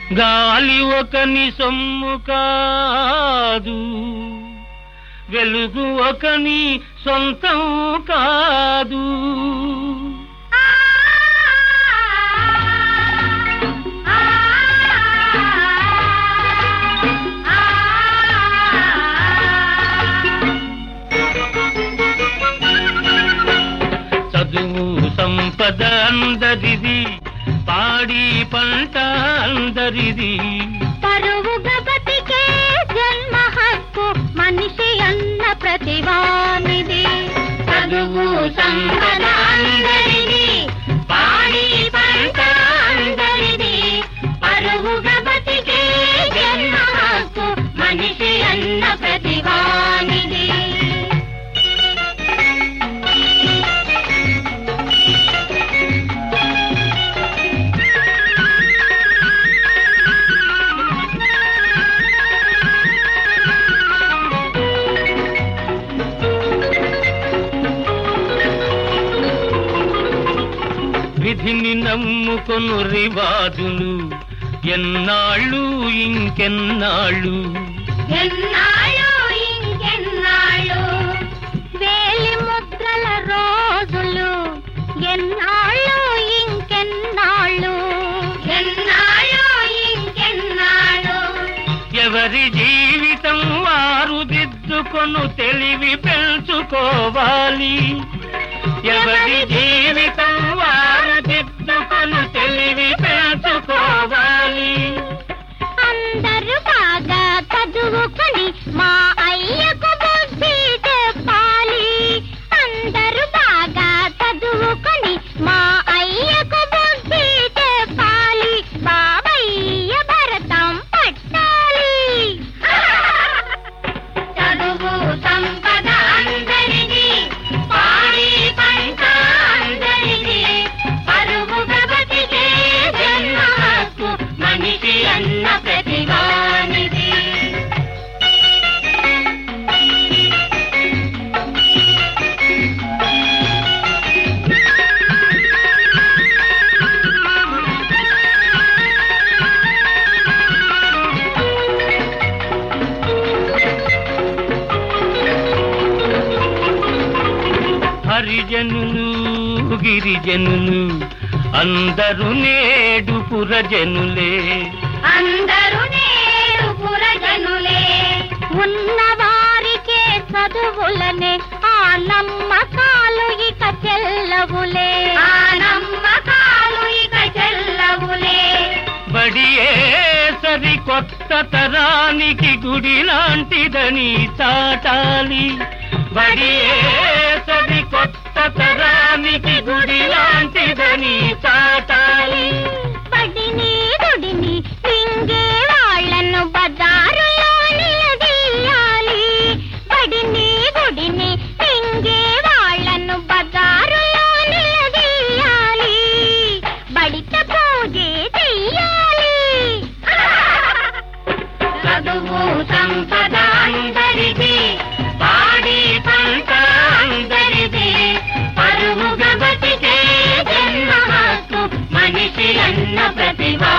గాలి ఒకని సొమ్ము కాదు వెలుగు ఒకని సొంతం కాదు చదువు సంపద అందరిది పాడి పంట అందరిది పరువుగా బతికే జన్మ హక్కు మనిషి అన్న ప్రతివానిది చదువు సంపద అందరిది పాడి పంట అందరిది పరువుగా బతికే జన్మ హక్కు మనిషి అన్న ప్రతివానిది విధిని నమ్ముకొను రివాజులు ఎన్నాళ్ళు ఇంకెన్నాళ్ళు ఎన్నాళ్ళు ఇంకెన్నాళ్ళు వేలి ముద్రల రోజులు ఎన్నాళ్ళు ఇంకెన్నాళ్ళు ఎన్నాళ్ళు ఇంకెన్నాళ్ళు ఎవరి జీవితం వారు దిద్దుకొను తెలివి పెంచుకోవాలి ఎవరి జీవితం వారు దిద్దుకొను తెలివి పెంచుకోవాలి అందరూ బాగా చదువుకొని మా అయ్యకు బుద్ధి చెప్పాలి అందరూ బాగా చదువుకొని మా అయ్యకు బుద్ధి చెప్పాలి బాబయ్య భరతం పట్టాలి చదువు సంపద అందరిది పాడి పంట అందరిది పరువుగా బతికే జన్మ హక్కు మనిషి అన్న ప్రతివానిది హరిజనులు గిరిజనులు అందరూ నేడు పురజనులే అందరూ నేడు పురజనులే ఉన్నవారికే చదువులనే ఆ నమ్మకాలు ఇక చెల్లవులే ఆ నమ్మకాలు ఇక చెల్లవులే బడియే సరి కొత్త తరానికి గుడి లాంటిదని చాటాలి బడియే సరి కొత్త తరానికి గుడి లాంటిదని చాటాలి బడిని గుడిని లింగే వాళ్ళను బజారులో నిలదీయాలి బడిని గుడిని లింగే వాళ్ళను బజారులో నిలదీయాలి బడిత పూజే చెయ్యాలి చదువు సంపద అందరిది పాడి పంట అందరిది పరువుగా బతికే జన్మ హక్కు మనిషి అన్న ప్రతిభ